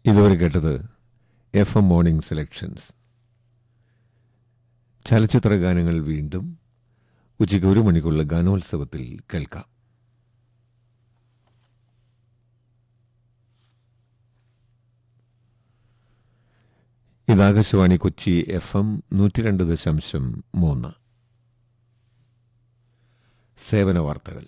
ഇതുവരെ കേട്ടത് F M morning selections ചലച്ചിത്ര ഗാനങ്ങൾ വീണ്ടും ഉച്ചയ്ക്ക് ഒരു മണിക്കുള്ള ഗാനോത്സവത്തിൽ കേൾക്കാം ഇത് ആകാശവാണി കൊച്ചി എഫ് എം നൂറ്റി രണ്ട് ദശാംശം മൂന്ന് സേവന വാർത്തകൾ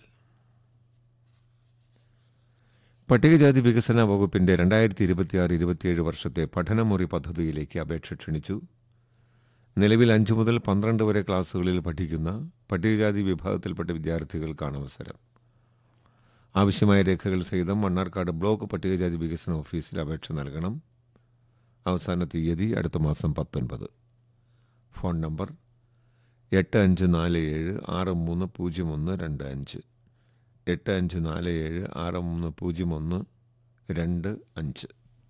പട്ടികജാതി വികസന വകുപ്പിന്റെ രണ്ടായിരത്തി ഇരുപത്തിയാറ് ഇരുപത്തിയേഴ് വർഷത്തെ പഠനമുറി പദ്ധതിയിലേക്ക് അപേക്ഷ ക്ഷണിച്ചു നിലവിൽ അഞ്ചു മുതൽ പന്ത്രണ്ട് വരെ ക്ലാസുകളിൽ പഠിക്കുന്ന പട്ടികജാതി വിഭാഗത്തിൽപ്പെട്ട വിദ്യാർത്ഥികൾക്കാണ് അവസരം ആവശ്യമായ രേഖകൾ സഹിതം മണ്ണാർക്കാട് ബ്ലോക്ക് പട്ടികജാതി വികസന ഓഫീസിൽ അപേക്ഷ നൽകണം അവസാന തീയതി അടുത്ത മാസം പത്തൊൻപത് ഫോൺ നമ്പർ എട്ട് അഞ്ച് നാല് ഏഴ് ആറ് മൂന്ന് പൂജ്യം ഒന്ന് രണ്ട് അഞ്ച് എട്ട് അഞ്ച് നാല് ഏഴ് ആറ് മൂന്ന് പൂജ്യം ഒന്ന് രണ്ട് അഞ്ച്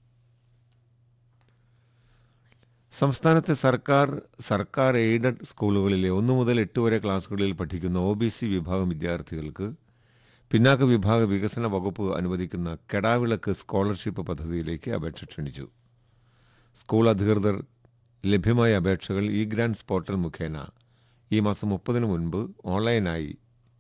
സംസ്ഥാനത്തെ സർക്കാർ സർക്കാർ എയ്ഡഡ് സ്കൂളുകളിലെ ഒന്നു മുതൽ എട്ട് വരെ ക്ലാസുകളിൽ പഠിക്കുന്ന ഒ ബി സി വിഭാഗം വിദ്യാർത്ഥികൾക്ക് പിന്നാക്ക വിഭാഗ വികസന വകുപ്പ് അനുവദിക്കുന്ന കെടാവിളക്ക് സ്കോളർഷിപ്പ് പദ്ധതിയിലേക്ക് അപേക്ഷ ക്ഷണിച്ചു സ്കൂൾ അധികൃതർ ലഭ്യമായ അപേക്ഷകൾ ഇ ഗ്രാൻഡ്സ് പോർട്ടൽ മുഖേന ഈ മാസം മുപ്പതിന് മുൻപ് ഓൺലൈനായി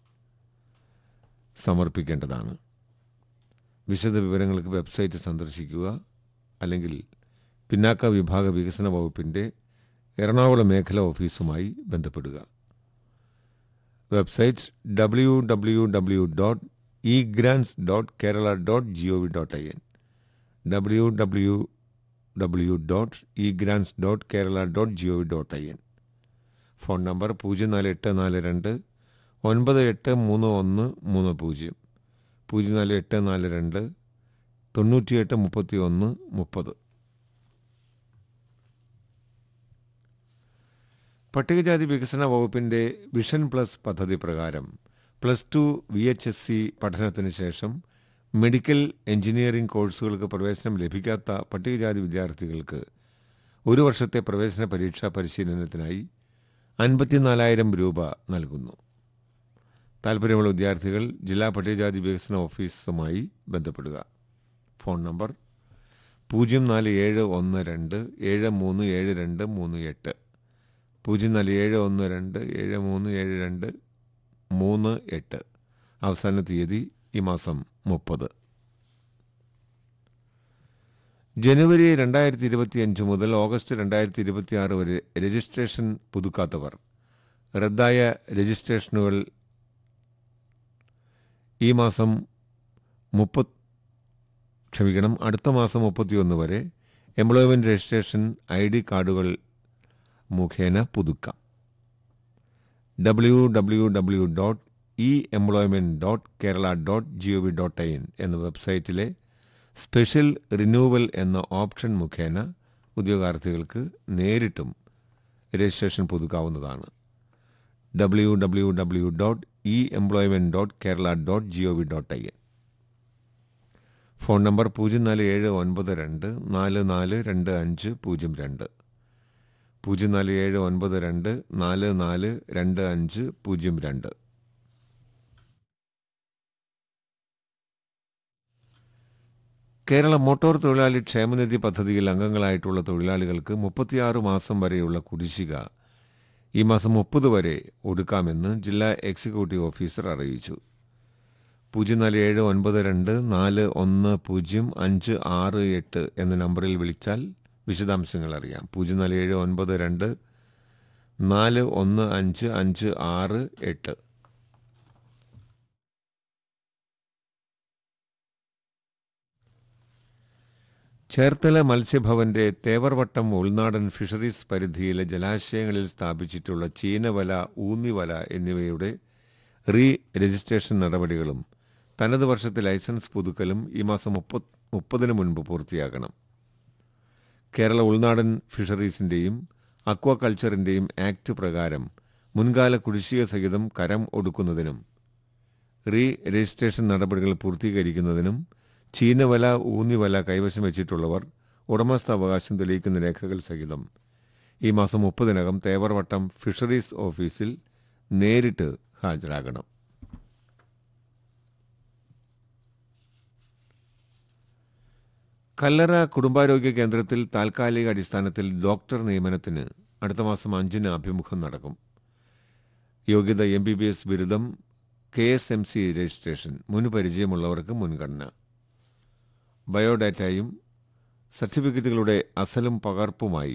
സമർപ്പിക്കേണ്ടതാണ് വിശദ വിവരങ്ങൾക്ക് വെബ്സൈറ്റ് സന്ദർശിക്കുക അല്ലെങ്കിൽ പിന്നാക്ക വിഭാഗ വികസന വകുപ്പിൻ്റെ എറണാകുളം മേഖല ഓഫീസുമായി ബന്ധപ്പെടുക website W W W dot e grants dot Kerala dot G O V dot I N W W W dot e grants dot Kerala dot G O V dot I N phone number പൂജ്യം നാല് എട്ട് നാല് രണ്ട് ഒൻപത് എട്ട് മൂന്ന് ഒന്ന് മൂന്ന് പൂജ്യം പൂജ്യം നാല് എട്ട് നാല് രണ്ട് തൊണ്ണൂറ്റിയെട്ട് മുപ്പത്തി ഒന്ന് മുപ്പത് പട്ടികജാതി വികസന വകുപ്പിന്റെ വിഷൻ പ്ലസ് പദ്ധതി പ്രകാരം plus two V H S C പഠനത്തിന് ശേഷം മെഡിക്കൽ എഞ്ചിനീയറിംഗ് കോഴ്സുകൾക്ക് പ്രവേശനം ലഭിക്കാത്ത പട്ടികജാതി വിദ്യാർത്ഥികൾക്ക് ഒരു വർഷത്തെ പ്രവേശന പരീക്ഷാ പരിശീലനത്തിനായി അൻപത്തിനാലായിരം രൂപ നൽകുന്നു താൽപ്പര്യമുള്ള വിദ്യാർത്ഥികൾ ജില്ലാ പട്ടികജാതി വികസന ഓഫീസുമായി ബന്ധപ്പെടുക ഫോൺ നമ്പർ പൂജ്യം നാല് ഏഴ് ഒന്ന് രണ്ട് ഏഴ് മൂന്ന് ഏഴ് രണ്ട് മൂന്ന് എട്ട് പൂജ്യം നാല് ഏഴ് ഒന്ന് രണ്ട് ഏഴ് മൂന്ന് ഏഴ് രണ്ട് മൂന്ന് എട്ട് അവസാന തീയതി ഈ മാസം മുപ്പത് ജനുവരി രണ്ടായിരത്തി ഇരുപത്തിയഞ്ച് മുതൽ ഓഗസ്റ്റ് രണ്ടായിരത്തി ഇരുപത്തിയാറ് വരെ രജിസ്ട്രേഷൻ പുതുക്കാത്തവർ റദ്ദായ രജിസ്ട്രേഷനുകൾ ഈ മാസം മുപ്പത് ക്ഷമിക്കണം അടുത്ത മാസം മുപ്പത്തിയൊന്ന് വരെ എംപ്ലോയ്മെൻറ്റ് രജിസ്ട്രേഷൻ ഐ ഡി കാർഡുകൾ മുഖേന പുതുക്കാം W W W dot e employment dot Kerala dot G O V dot I N എന്ന വെബ്സൈറ്റിലെ സ്പെഷ്യൽ റിന്യൂവൽ എന്ന ഓപ്ഷൻ മുഖേന ഉദ്യോഗാർത്ഥികൾക്ക് നേരിട്ടും രജിസ്ട്രേഷൻ പുതുക്കാവുന്നതാണ് W W W dot e employment dot Kerala dot G O V dot I N phone number പൂജ്യം നാല് ഏഴ് ഒൻപത് രണ്ട് നാല് നാല് രണ്ട് അഞ്ച് പൂജ്യം രണ്ട് പൂജ്യം നാല് ഏഴ് ഒൻപത് രണ്ട് നാല് നാല് രണ്ട് അഞ്ച് പൂജ്യം രണ്ട് കേരള മോട്ടോർ തൊഴിലാളി ക്ഷേമനിധി പദ്ധതിയിൽ അംഗങ്ങളായിട്ടുള്ള തൊഴിലാളികൾക്ക് മുപ്പത്തിയാറ് മാസം വരെയുള്ള കുടിശ്ശിക ഈ മാസം മുപ്പത് വരെ ഒടുക്കാമെന്ന് ജില്ലാ എക്സിക്യൂട്ടീവ് ഓഫീസർ അറിയിച്ചു പൂജ്യം നാല് ഏഴ് ഒൻപത് രണ്ട് നാല് ഒന്ന് പൂജ്യം അഞ്ച് ആറ് എട്ട് എന്ന നമ്പറിൽ വിളിച്ചാൽ വിശദാംശങ്ങൾ അറിയാം പൂജ്യം നാല് ഏഴ് ഒൻപത് രണ്ട് നാല് ഒന്ന് അഞ്ച് അഞ്ച് ആറ് എട്ട് ചേർത്തല മത്സ്യഭവന്റെ തേവർവട്ടം ഉൾനാടൻ ഫിഷറീസ് പരിധിയിലെ ജലാശയങ്ങളിൽ സ്ഥാപിച്ചിട്ടുള്ള ചീനവല ഊന്നിവല എന്നിവയുടെ റീ രജിസ്ട്രേഷൻ നടപടികളും തനത് വർഷത്തെ ലൈസൻസ് പുതുക്കലും ഈ മാസം മുപ്പത് മുപ്പതിന് മുൻപ് പൂർത്തിയാക്കണം കേരള ഉൾനാടൻ ഫിഷറീസിന്റെയും അക്വാകൾച്ചറിന്റെയും ആക്ട് പ്രകാരം മുൻകാല കുടിശ്ശിക സഹിതം കരം ഒടുക്കുന്നതിനും റീ രജിസ്ട്രേഷൻ നടപടികൾ പൂർത്തീകരിക്കുന്നതിനും ചീനവല ഊന്നിവല കൈവശം വെച്ചിട്ടുള്ളവർ ഉടമസ്ഥാവകാശം തെളിയിക്കുന്ന രേഖകൾ സഹിതം ഈ മാസം മുപ്പതിനകം തേവർവട്ടം ഫിഷറീസ് ഓഫീസിൽ നേരിട്ട് ഹാജരാകണം കല്ലറ കുടുംബാരോഗ്യ കേന്ദ്രത്തിൽ താൽക്കാലിക അടിസ്ഥാനത്തിൽ ഡോക്ടർ നിയമനത്തിന് അടുത്ത മാസം അഞ്ചിന് അഭിമുഖം നടക്കും യോഗ്യത എം ബി ബി എസ് ബിരുദം K S M C registration മുൻ പരിചയമുള്ളവർക്ക് മുൻഗണന ബയോഡാറ്റയും സർട്ടിഫിക്കറ്റുകളുടെ അസലും പകർപ്പുമായി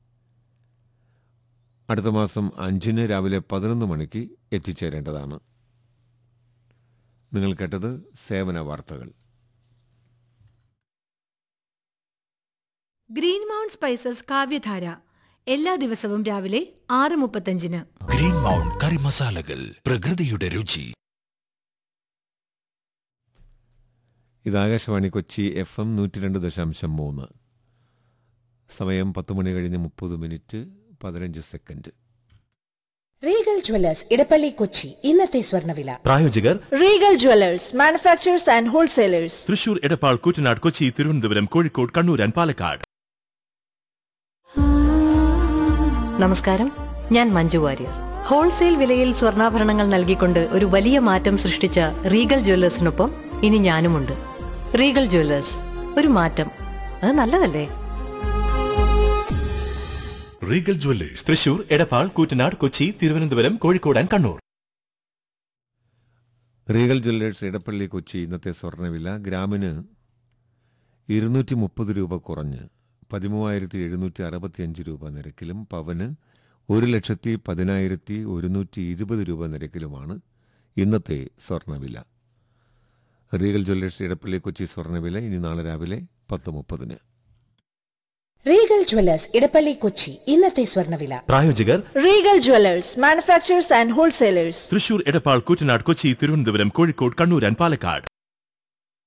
അടുത്ത മാസം അഞ്ചിന് രാവിലെ പതിനൊന്ന് മണിക്ക് എത്തിച്ചേരേണ്ടതാണ് നിങ്ങൾ കേട്ടത് സേവന വാർത്തകൾ ഗ്രീൻ മൗണ്ട് സ്പൈസസ് കാവ്യധാര എല്ലാ ദിവസവും രാവിലെ ആറ് മുപ്പത്തഞ്ചിന് ഗ്രീൻ മൗണ്ട് കറി മസാലകൾ പ്രകൃതിയുടെ രുചി ഇത് ആകാശവാണി കൊച്ചി എഫ് എം നൂറ്റി രണ്ട് ദശാംശം മൂന്ന് സമയം പത്ത് മണി കഴിഞ്ഞ് മുപ്പത് മിനിറ്റ് പതിനഞ്ച് second Regal Jewellers Edappally Kochi ഇന്നത്തെ സ്വർണ്ണവില പ്രായോജകർ Regal Jewellers manufacturers and wholesalers Thrissur Edappal Koottanad Kochi Thiruvananthapuram Kozhikode Kannur and Palakkad നമസ്കാരം ഞാൻ മഞ്ജു വാര്യർ ഹോൾസെയിൽ വിലയിൽ സ്വർണ്ണാഭരണങ്ങൾ നൽകിക്കൊണ്ട് ഒരു വലിയ മാറ്റം സൃഷ്ടിച്ച റീഗൽ ജ്വല്ലേഴ്സിനൊപ്പം ഇനി ഞാനുമുണ്ട് റീഗൽ ജ്വല്ലേഴ്സ് ഒരു മാറ്റം അത് നല്ലതല്ലേ Regal Jewellers Thrissur Edappal Koottanad Kochi Thiruvananthapuram Kozhikode and Kannur Regal Jewellers Edappally Kochi ഇന്നത്തെ സ്വർണ്ണവില ഗ്രാമിന് ഇരുന്നൂറ്റി മുപ്പത് രൂപ കുറഞ്ഞ് പതിമൂവായിരത്തി എഴുന്നൂറ്റി അറുപത്തിയഞ്ച് രൂപ നിരക്കിലും പവന് ഒരു ലക്ഷത്തി പതിനായിരത്തി ഒരുന്നൂറ്റി ഇരുപത് രൂപ നിരക്കിലുമാണ് ഇന്നത്തെ സ്വർണ്ണവില റീഗൽ ജ്വല്ലേഴ്സ് ഇടപ്പള്ളി കൊച്ചി സ്വർണ്ണവില ഇനി നാളെ രാവിലെ പത്ത് മുപ്പതിന് റീഗൽ ജ്വല്ലേഴ്സ് ഇടപ്പള്ളി കൊച്ചി ഇന്നത്തെ സ്വർണ്ണവില പ്രായോജകർ Regal Jewellers manufacturers and wholesalers Thrissur Edappal Koottanad Kochi Thiruvananthapuram Kozhikode Kannur and Palakkad